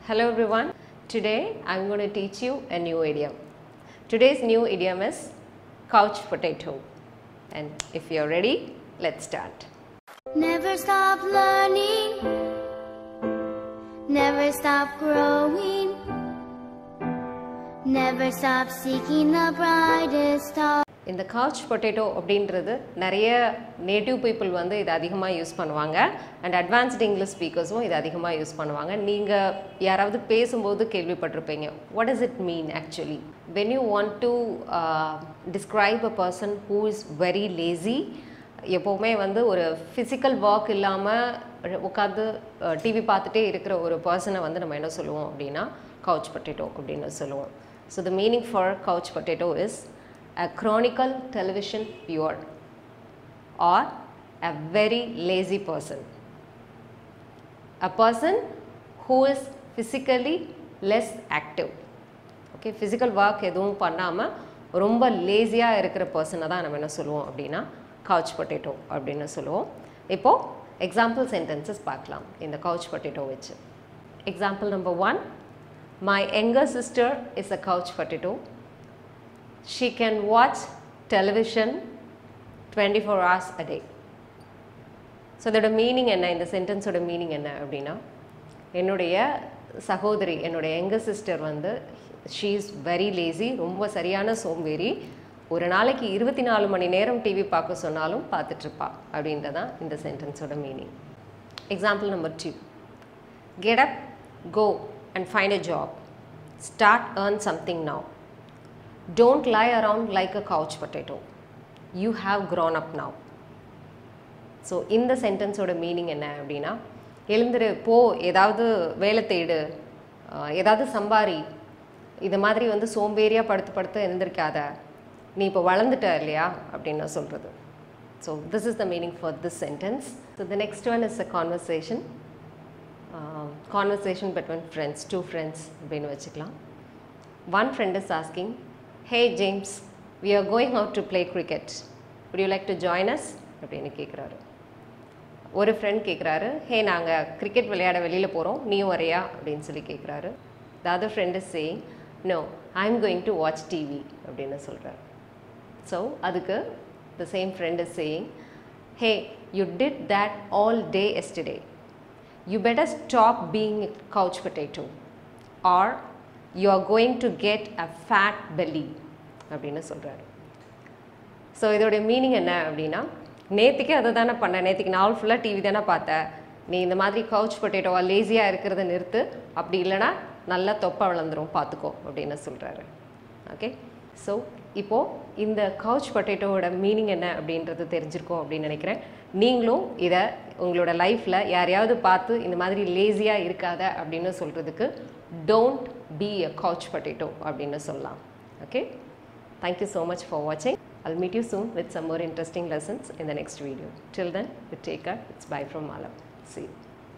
Hello everyone. Today I'm going to teach you a new idiom. Today's new idiom is couch potato. And if you're ready, let's start. Never stop learning. Never stop growing. Never stop seeking the brightest star. இந்த couch potato அப்படின்றது நிறைய native people வந்து இதை அதிகமாக use பண்ணுவாங்க and advanced English ஸ்பீக்கர்ஸும் இதை அதிகமாக use பண்ணுவாங்க நீங்கள் யாராவது பேசும்போது கேள்விப்பட்டிருப்பீங்க what is it mean actually when you want to describe a person who is very lazy எப்போவுமே வந்து ஒரு ஃபிசிக்கல் ஒர்க் இல்லாமல் உட்காந்து டிவி பார்த்துட்டே இருக்கிற ஒரு பர்சனை வந்து நம்ம என்ன சொல்லுவோம் அப்படின்னா கவுச் பொட்டேட்டோ அப்படின்னு சொல்லுவோம் so the meaning for couch potato is a chronicle television viewer or a very lazy person. A person who is physically less active. Okay physical work எதுவும் பண்ணாமல் ரொம்ப லேசியாக இருக்கிற பர்சனை தான் நம்ம என்ன சொல்லுவோம் அப்படின்னா கவுச் பொட்டேட்டோ அப்படின்னு சொல்லுவோம் இப்போது எக்ஸாம்பிள் சென்டென்சஸ் பார்க்கலாம் இந்த கவுச் பொட்டேட்டோ வச்சு example number one my younger sister is a couch potato she can watch television 24 hours a day so இதோட மீனிங் என்ன இந்த சென்டென்ஸோட மீனிங் என்ன அப்படின்னா என்னுடைய சகோதரி என்னுடைய எங்கர் சிஸ்டர் வந்து ஷீ இஸ் வெரி லேசி ரொம்ப சரியான சோம்பேறி ஒரு நாளைக்கு இருபத்தி நாலு மணி நேரம் டிவி பார்க்க சொன்னாலும் பார்த்துட்ருப்பா அப்படின்றதான் இந்த சென்டென்ஸோட meaning example number two get up go and find a job start earn something now don't lie around like a couch potato you have grown up now so இந்த சென்டென்ஸோட மீனிங் என்ன அப்படின்னா எழுந்துரு போ ஏதாவது வேலை தேடு ஆஹ் ஏதாவது சம்பாரி இது மாதிரி வந்து சோம்பேறியாக படுத்து படுத்து எழுந்திருக்காத நீ இப்போ வளர்ந்துட்ட இல்லையா அப்படின்னு சொல்கிறது so this is the meaning for this sentence so the next one is a conversation conversation between friends two friends அப்படின்னு வச்சுக்கலாம் one friend is asking hey James we are going out to play cricket would you like to join us அப்படின்னு கேட்குறாரு ஒரு friend கேட்குறாரு ஹே நாங்கள் cricket விளையாட வெளியில் போகிறோம் நீயும் வரையா அப்படின்னு சொல்லி கேட்குறாரு the other friend is saying no I am going to watch TV அப்படின்னு சொல்கிறார் ஸோ அதுக்கு the same friend is saying hey you did that all day yesterday you better stop being couch potato or you are going to get a fat belly அப்படின்னு சொல்கிறாரு so இதோடைய meaning என்ன அப்படின்னா நேற்றுக்கே அதை தானே பண்ண நேற்றுக்கு நாள் ஃபுல்லாக டிவி தானே பார்த்த நீ இந்த மாதிரி கவுச் பொட்டேட்டோவா லேசியாக இருக்கிறத நிறுத்து அப்படி இல்லைனா நல்லா தொப்பை வளர்ந்துரும் பார்த்துக்கோ அப்படின்னு சொல்கிறாரு ஓகே ஸோ இப்போது இந்த கவுச் பொட்டேட்டோவோட மீனிங் என்ன அப்படின்றது தெரிஞ்சிருக்கோம் அப்படின்னு நினைக்கிறேன் நீங்களும் இதை உங்களோட லைஃப்பில் யாரையாவது பார்த்து இந்த மாதிரி லேசியாக இருக்காத அப்படின்னு சொல்கிறதுக்கு don't be a couch potato அப்படின்னு சொல்லலாம் okay thank you so much for வாட்சிங் I'll meet you soon with some more interesting lessons in the next video. Till then, you take care. It's bye from Mala. See you.